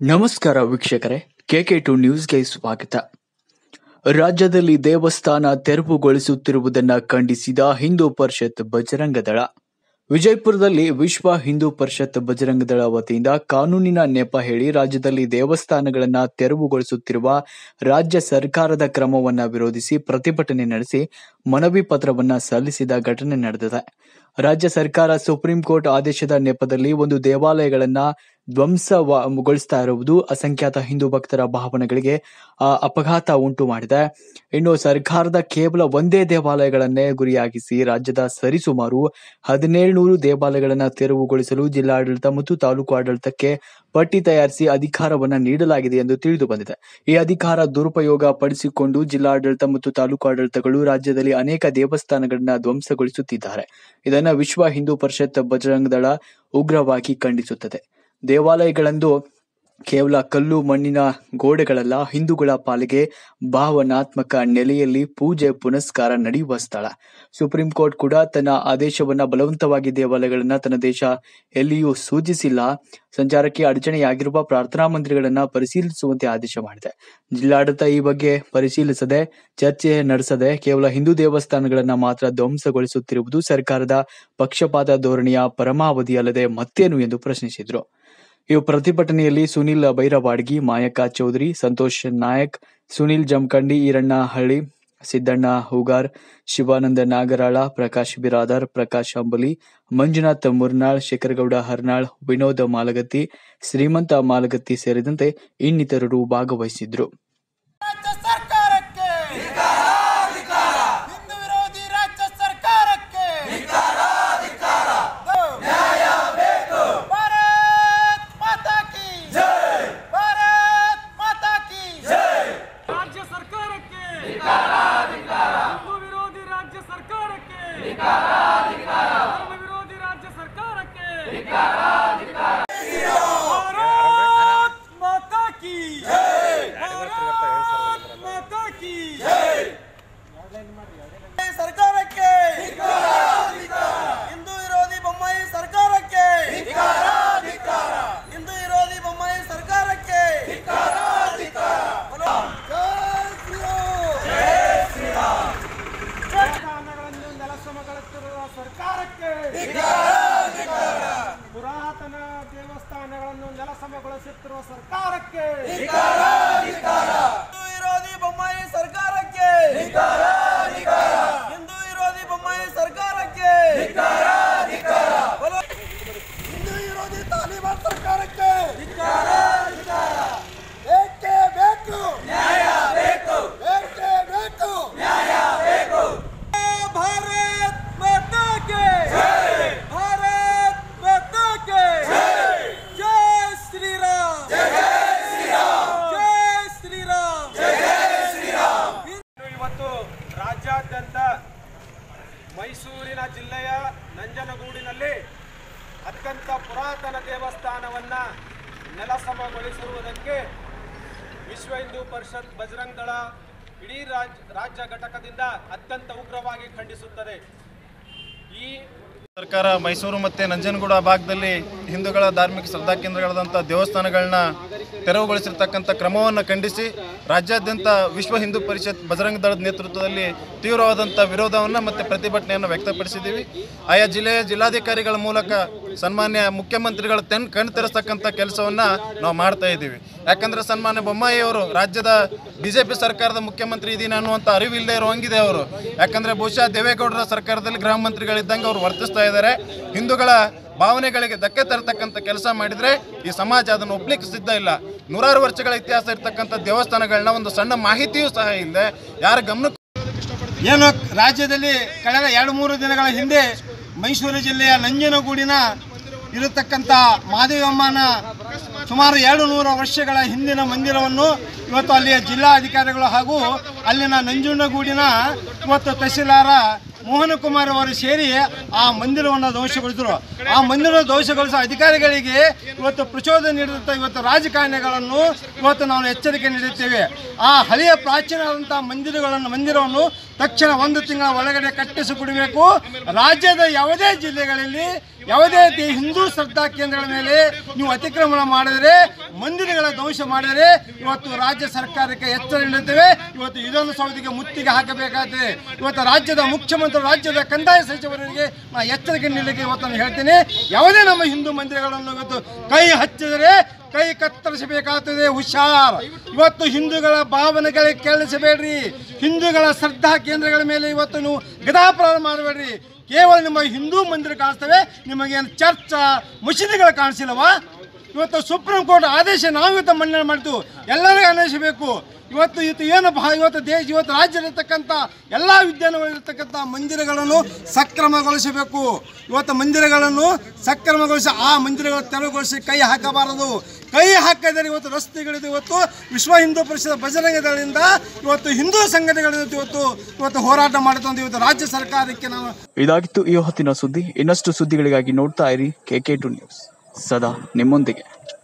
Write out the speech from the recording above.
ನಮಸ್ಕಾರ ವೀಕ್ಷಕರೇ K K to ನ್ಯೂಸ್ಗೆ ಸ್ವಾಗತ ರಾಜ್ಯದಲ್ಲಿ ದೇವಸ್ಥಾನ ತೆರವುಗೊಳಿಸುತ್ತಿರುವುದನ್ನು ಖಂಡಿಸಿದ ಹಿಂದೂ ಪರಿಷತ್ ಬಜರಂಗ ದಳ ವಿಜಯಪುರದಲ್ಲಿ ವಿಶ್ವ ಹಿಂದೂ ಪರಿಷತ್ ಬಜರಂಗ ದಳ ವತಿಯಿಂದ ಕಾನೂನಿನ ನೆಪ ಹೇಳಿ ರಾಜ್ಯದಲ್ಲಿ ದೇವಸ್ಥಾನಗಳನ್ನು ತೆರವುಗೊಳಿಸುತ್ತಿರುವ ರಾಜ್ಯ ಸರ್ಕಾರದ ಕ್ರಮವನ್ನ ವಿರೋಧಿಸಿ ಪ್ರತಿಭಟನೆ ನಡೆಸಿ ಮನವಿ ಪತ್ರವನ್ನ ಸಲ್ಲಿಸಿದ ಘಟನೆ ನಡೆದಿದೆ ರಾಜ್ಯ ಸರ್ಕಾರ ಸುಪ್ರೀಂ ಕೋರ್ಟ್ ಆದೇಶದ ನೆಪದಲ್ಲಿ ಒಂದು ದೇವಾಲಯಗಳನ್ನ ಧ್ವಂಸಗೊಳಿಸ್ತಾ ಇರುವುದು ಅಸಂಖ್ಯಾತ ಹಿಂದೂ ಭಕ್ತರ ಭಾವನೆಗಳಿಗೆ ಆ, ಅಪಘಾತ ಉಂಟು ಮಾಡಿದೆ ಇನ್ನು ಸರ್ಕಾರದ ಕೇವಲ ಒಂದೇ ದೇವಾಲಯಗಳನ್ನೇ ಗುರಿಯಾಗಿಸಿ ರಾಜ್ಯದ ಸರಿಸುಮಾರು ಹದಿನೇಳುನೂರು ದೇವಾಲಯಗಳನ್ನ ತೆರವುಗೊಳಿಸಲು ಜಿಲ್ಲಾಡಳಿತ ಮತ್ತು ತಾಲೂಕು ಆಡಳಿತಕ್ಕೆ ಪಟ್ಟಿ ತಯಾರಿಸಿ ಅಧಿಕಾರವನ್ನ ನೀಡಲಾಗಿದೆ ಎಂದು ತಿಳಿದು ಬಂದಿದೆ ಈ ಅಧಿಕಾರ ದುರುಪಯೋಗ ಪಡಿಸಿಕೊಂಡು ಜಿಲ್ಲಾಡಳಿತ ಮತ್ತು ತಾಲೂಕು ಆಡಳಿತಗಳು ರಾಜ್ಯದಲ್ಲಿ ಅನೇಕ ದೇವಸ್ಥಾನಗಳನ್ನ ಧ್ವಂಸಗೊಳಿಸುತ್ತಿದ್ದಾರೆ ಇದನ್ನ ವಿಶ್ವ ಹಿಂದೂ ಪರಿಷತ್ ಬಜರಂಗ ದಳ ಉಗ್ರವಾಗಿ ಖಂಡಿಸುತ್ತದೆ ದೇವಾಲಯಗಳೆಂದು ಕೇವಲ ಕಲ್ಲು ಮಣ್ಣಿನ ಗೋಡೆಗಳಲ್ಲ ಹಿಂದೂಗಳ ಪಾಲಿಗೆ ಭಾವನಾತ್ಮಕ ನೆಲೆಯಲ್ಲಿ ಪೂಜೆ ಪುನಸ್ಕಾರ ನಡೆಯುವ ಸ್ಥಳ ಸುಪ್ರೀಂ ಕೋರ್ಟ್ ಕೂಡ ತನ್ನ ಆದೇಶವನ್ನ ಬಲವಂತವಾಗಿ ದೇವಾಲಯಗಳನ್ನ ತನ್ನ ದೇಶ ಎಲ್ಲಿಯೂ ಸೂಚಿಸಿಲ್ಲ ಸಂಚಾರಕ್ಕೆ ಅಡಚಣೆಯಾಗಿರುವ ಪ್ರಾರ್ಥನಾ ಮಂದಿರಗಳನ್ನ ಪರಿಶೀಲಿಸುವಂತೆ ಆದೇಶ ಮಾಡಿದೆ ಜಿಲ್ಲಾಡಳಿತ ಈ ಬಗ್ಗೆ ಪರಿಶೀಲಿಸದೆ ಚರ್ಚೆ ನಡೆಸದೆ ಕೇವಲ ಹಿಂದೂ ದೇವಸ್ಥಾನಗಳನ್ನ ಮಾತ್ರ ಧ್ವಂಸಗೊಳಿಸುತ್ತಿರುವುದು ಸರ್ಕಾರದ ಪಕ್ಷಪಾತ ಧೋರಣೆಯ ಪರಮಾವಧಿ ಅಲ್ಲದೆ ಮತ್ತೇನು ಎಂದು ಪ್ರಶ್ನಿಸಿದ್ರು ಈ ಪ್ರತಿಭಟನೆಯಲ್ಲಿ ಸುನಿಲ್ ಬೈರವಾಡ್ಗಿ ಮಾಯಕ್ಕ ಚೌಧರಿ ಸಂತೋಷ್ ನಾಯಕ್ ಸುನಿಲ್ ಜಮಖಂಡಿ ಈರಣ್ಣಹಳ್ಳಿ ಸಿದ್ದಣ್ಣ ಹೂಗಾರ್ ಶಿವಾನಂದ ನಾಗರಾಳ ಪ್ರಕಾಶ್ ಬಿರಾದಾರ್ ಪ್ರಕಾಶ್ ಅಂಬಲಿ ಮಂಜುನಾಥ್ ಮುರ್ನಾಳ್ ಶೇಖರಗೌಡ ಹರ್ನಾಳ್ ವಿನೋದ್ ಮಾಲಗತ್ತಿ ಶ್ರೀಮಂತ ಮಾಲಗತ್ತಿ ಸೇರಿದಂತೆ ಇನ್ನಿತರರು ಭಾಗವಹಿಸಿದ್ರು ರಾಜ್ಯ ಸರ್ಕಾರಕ್ಕೆ ಹಿಂದೂ ವಿರೋಧಿ ರಾಜ್ಯ ಸರ್ಕಾರಕ್ಕೆ ಭಾರತ್ ಮಾತಾ ಕಿ ಭಾರತ್ ಮಾತಾ ಕಿ ರಾಜ್ಯ ಸರ್ಕಾರಕ್ಕೆ ಹಿಂದೂ ವಿರೋಧಿ ರಾಜ್ಯ ಸರ್ಕಾರಕ್ಕೆ ಧರ್ಮ ವಿರೋಧಿ ರಾಜ್ಯ ಸರ್ಕಾರಕ್ಕೆ ಭಾರತ್ ಮಾತಾ ಕಿ ಭಾರತ್ ಮಾತಾ ಕಿ ಸರ್ಕಾರಕ್ಕೆ ಹಿಂದೂ ವಿರೋಧಿ ಬೊಮ್ಮಾಯಿ ಸರ್ಕಾರಕ್ಕೆ ಹಿಂದೂ ವಿರೋಧಿ ಬೊಮ್ಮಾಯಿ ಸರ್ಕಾರಕ್ಕೆ ಬಲೋ. ಜೈ ಶ್ರೀರಾಮ್. ದೇವಸ್ಥಾನಗಳನ್ನು ನೆಲಸಮಗೊಳಿಸಿರುವ ಸರ್ಕಾರಕ್ಕೆ ಪುರಾತನ ದೇವಸ್ಥಾನಗಳನ್ನು ನೆಲಸಮಗೊಳಿಸುತ್ತಿರುವ ಸರ್ಕಾರಕ್ಕೆ ಹಿಂದೂ ವಿರೋಧಿ ಬೊಮ್ಮಾಯಿ ಸರ್ಕಾರಕ್ಕೆ ಹಿಂದೂ ವಿರೋಧಿ ಬೊಮ್ಮಾಯಿ ಸರ್ಕಾರಕ್ಕೆ ಬಲೋ. ಹಿಂದೂ ವಿರೋಧಿ ತಾಲಿಬಾನ್ ಸರ್ಕಾರಕ್ಕೆ ಬೇಕೇ ಬೇಕು ಬೇಕೇ ಬೇಕು ಭಾರತ್ ಮಾತಾ ಕೆ ಭಾರತ್ ಮಾತಾ ಕೆ ಜೈ ಶ್ರೀರಾಮ್ ಜೈ ಶ್ರೀರಾಮ್ ಇವತ್ತು ರಾಜ್ಯಾದ್ಯಂತ ಮೈಸೂರಿನ ಜಿಲ್ಲೆಯ ನಂಜನಗೂಡಿನಲ್ಲಿ ಅತ್ಯಂತ ಪುರಾತನ ದೇವಸ್ಥಾನವನ್ನ ನೆಲಸಮಗೊಳಿಸಿರುವುದಕ್ಕೆ ವಿಶ್ವ ಹಿಂದೂ ಪರಿಷತ್ ಬಜರಂಗ್ ದಳ ಇಡೀ ರಾಜ್ ರಾಜ್ಯ ಘಟಕದಿಂದ ಅತ್ಯಂತ ಉಗ್ರವಾಗಿ ಖಂಡಿಸುತ್ತದೆ ಈ ಸರ್ಕಾರ ಮೈಸೂರು ಮತ್ತು ನಂಜನಗೂಡ ಭಾಗದಲ್ಲಿ ಹಿಂದೂಗಳ ಧಾರ್ಮಿಕ ಶ್ರದ್ಧಾ ಕೇಂದ್ರಗಳಾದಂಥ ದೇವಸ್ಥಾನಗಳನ್ನ ತೆರವುಗೊಳಿಸಿರ್ತಕ್ಕಂಥ ಕ್ರಮವನ್ನು ಖಂಡಿಸಿ ರಾಜ್ಯಾದ್ಯಂತ ವಿಶ್ವ ಹಿಂದೂ ಪರಿಷತ್ ಬಜರಂಗ ದಳದ ನೇತೃತ್ವದಲ್ಲಿ ತೀವ್ರವಾದಂಥ ವಿರೋಧವನ್ನು ಮತ್ತು ಪ್ರತಿಭಟನೆಯನ್ನು ವ್ಯಕ್ತಪಡಿಸಿದ್ದೀವಿ ಆಯಾ ಜಿಲ್ಲೆಯ ಜಿಲ್ಲಾಧಿಕಾರಿಗಳ ಮೂಲಕ ಸನ್ಮಾನ್ಯ ಮುಖ್ಯಮಂತ್ರಿಗಳ ತೆನ್ ಕಣ್ ತೆರೆಸ್ತಕ್ಕಂಥ ಕೆಲಸವನ್ನು ನಾವು ಮಾಡ್ತಾ ಇದ್ದೀವಿ ಯಾಕಂದರೆ ಸನ್ಮಾನ್ಯ ಬೊಮ್ಮಾಯಿ ಅವರು ರಾಜ್ಯದ ಬಿ ಜೆ ಪಿ ಸರ್ಕಾರದ ಮುಖ್ಯಮಂತ್ರಿ ಇದೀನಿ ಅನ್ನುವಂಥ ಅರಿವಿಲ್ಲದೆ ಇರುವಂಗಿದೆ ಅವರು ಯಾಕಂದರೆ ಬಹುಶಃ ದೇವೇಗೌಡರ ಸರ್ಕಾರದಲ್ಲಿ ಗೃಹ ಮಂತ್ರಿಗಳಿದ್ದಂಗೆ ಅವರು ವರ್ತಿಸ್ತಾ ಇದ್ದಾರೆ ಹಿಂದೂಗಳ ಭಾವನೆಗಳಿಗೆ ಧಕ್ಕೆ ತರತಕ್ಕಂಥ ಕೆಲಸ ಮಾಡಿದರೆ ಈ ಸಮಾಜ ಅದನ್ನು ಒಪ್ಲಿಕ್ಕೆ ಸಿದ್ಧ ಇಲ್ಲ ನೂರಾರು ವರ್ಷಗಳ ಇತಿಹಾಸ ಇರ್ತಕ್ಕಂಥ ದೇವಸ್ಥಾನಗಳನ್ನ ಒಂದು ಸಣ್ಣ ಮಾಹಿತಿಯೂ ಸಹ ಇಲ್ಲದೆ ಯಾರ ಗಮನಕ್ಕೂ ಏನು ರಾಜ್ಯದಲ್ಲಿ ಕಳೆದ ಎರಡು ಮೂರು ದಿನಗಳ ಹಿಂದೆ ಮೈಸೂರು ಜಿಲ್ಲೆಯ ನಂಜನಗೂಡಿನ ಇರತಕ್ಕಂಥ ಮಾದೇವಮ್ಮನ ಸುಮಾರು ಎರಡು ನೂರು ವರ್ಷಗಳ ಹಿಂದಿನ ಮಂದಿರವನ್ನು ಇವತ್ತು ಅಲ್ಲಿಯ ಜಿಲ್ಲಾಧಿಕಾರಿಗಳು ಹಾಗೂ ಅಲ್ಲಿನ ನಂಜನಗೂಡಿನ ಇವತ್ತು ತಹಸೀಲ್ದಾರ ಮೋಹನಕುಮಾರ್ ಅವರು ಸೇರಿ ಆ ಮಂದಿರವನ್ನು ಧ್ವಂಸಗೊಳಿಸಿದರು ಆ ಮಂದಿರ ಧ್ವಂಸಗೊಳಿಸುವ ಅಧಿಕಾರಿಗಳಿಗೆ ಇವತ್ತು ಪ್ರಚೋದನೆ ನೀಡಿದಂಥ ಇವತ್ತು ರಾಜಕಾರಣಿಗಳನ್ನು ಇವತ್ತು ನಾವು ಎಚ್ಚರಿಕೆ ನೀಡುತ್ತೇವೆ ಆ ಹಳೆಯ ಪ್ರಾಚೀನವಾದಂಥ ಮಂದಿರಗಳನ್ನು ಮಂದಿರವನ್ನು ತಕ್ಷಣ ಒಂದು ತಿಂಗಳ ಒಳಗಡೆ ಕಟ್ಟಿಸಿಕೊಡಬೇಕು ರಾಜ್ಯದ ಯಾವುದೇ ಜಿಲ್ಲೆಗಳಲ್ಲಿ ಯಾವುದೇ ದೇ- ಹಿಂದೂ ಶ್ರದ್ಧಾ ಕೇಂದ್ರಗಳ ಮೇಲೆ ನೀವು ಅತಿಕ್ರಮಣ ಮಾಡಿದರೆ ಮಂದಿರಗಳ ಧ್ವಂಸ ಮಾಡಿದರೆ ಇವತ್ತು ರಾಜ್ಯ ಸರ್ಕಾರಕ್ಕೆ ಎಚ್ಚರ ನೀಡುತ್ತೇವೆ ಇವತ್ತು ಇದೊಂದು ಸೌದಿಗೆ ಮುತ್ತಿಗೆ ಹಾಕಬೇಕಾಗ್ತದೆ ಇವತ್ತು ರಾಜ್ಯದ ಮುಖ್ಯಮಂತ್ರಿ ರಾಜ್ಯದ ಕಂದಾಯ ಸಚಿವರಿಗೆ ನಾ ಎಚ್ಚರಿಕೆ ನೀಡಲಿಕ್ಕೆ ಇವತ್ತು ನಾನು ಹೇಳ್ತೀನಿ ಯಾವುದೇ ನಮ್ಮ ಹಿಂದೂ ಮಂದಿರಗಳನ್ನು ಇವತ್ತು ಕೈ ಹಚ್ಚಿದರೆ ಕೈ ಕತ್ತರಿಸಬೇಕಾಗ್ತದೆ ಹುಷಾರ್ ಇವತ್ತು ಹಿಂದೂಗಳ ಭಾವನೆಗಳಿಗೆ ಕೇಳಿಸಬೇಡ್ರಿ ಹಿಂದೂಗಳ ಶ್ರದ್ಧಾ ಕೇಂದ್ರಗಳ ಮೇಲೆ ಇವತ್ತು ನೀವು ಗದಾಪ್ರಾರ ಮಾಡಬೇಡ್ರಿ ಕೇವಲ ನಿಮ್ಮ ಹಿಂದೂ ಮಂದಿರ ಕಾಣಿಸ್ತವೆ ನಿಮಗೇನು ಚರ್ಚ್ ಮಸೀದಿಗಳು ಕಾಣಿಸಿಲ್ಲವಾ ಇವತ್ತು ಸುಪ್ರೀಂ ಕೋರ್ಟ್ ಆದೇಶ ನಾವು ಇವತ್ತು ಮನ್ನಣೆ ಮಾಡ್ತೀವಿ ಎಲ್ಲರಿಗೂ ಅನ್ವಯಿಸಬೇಕು ಇವತ್ತು ಇವತ್ತು ಏನು ಭಾ ಇವತ್ತು ದೇಶ ಇವತ್ತು ರಾಜ್ಯದಲ್ಲಿರ್ತಕ್ಕಂಥ ಎಲ್ಲ ವಿದ್ಯಾಲಯಗಳಿರ್ತಕ್ಕಂಥ ಮಂದಿರಗಳನ್ನು ಸಕ್ರಮಗೊಳಿಸಬೇಕು ಇವತ್ತು ಮಂದಿರಗಳನ್ನು ಸಕ್ರಮಗೊಳಿಸಿ ಆ ಮಂದಿರಗಳ ತೆರವುಗೊಳಿಸಿ ಕೈ ಹಾಕಬಾರದು ಕೈ ಹಾಕಿದರೆ ಇವತ್ತು ರಸ್ತೆಗಳಿದೆ ಇವತ್ತು ವಿಶ್ವ ಹಿಂದೂ ಪರಿಷತ್ ಬಜರಂಗ ದಳದಿಂದ ಇವತ್ತು ಹಿಂದೂ ಸಂಘಟನೆಗಳಿಂದ ಇವತ್ತು ಇವತ್ತು ಹೋರಾಟ ಮಾಡುತ್ತಂತ ಇವತ್ತು ರಾಜ್ಯ ಸರ್ಕಾರಕ್ಕೆ ನಾವು ಇದಾಗಿತ್ತು ಈ ಹೊತ್ತಿನ ಸುದ್ದಿ ಇನ್ನಷ್ಟು ಸುದ್ದಿಗಳಿಗಾಗಿ ನೋಡ್ತಾ ಇರಿ ಕೆ ಕೆ ಟು ನ್ಯೂಸ್ ಸದಾ ನಿಮ್ಮೊಂದಿಗೆ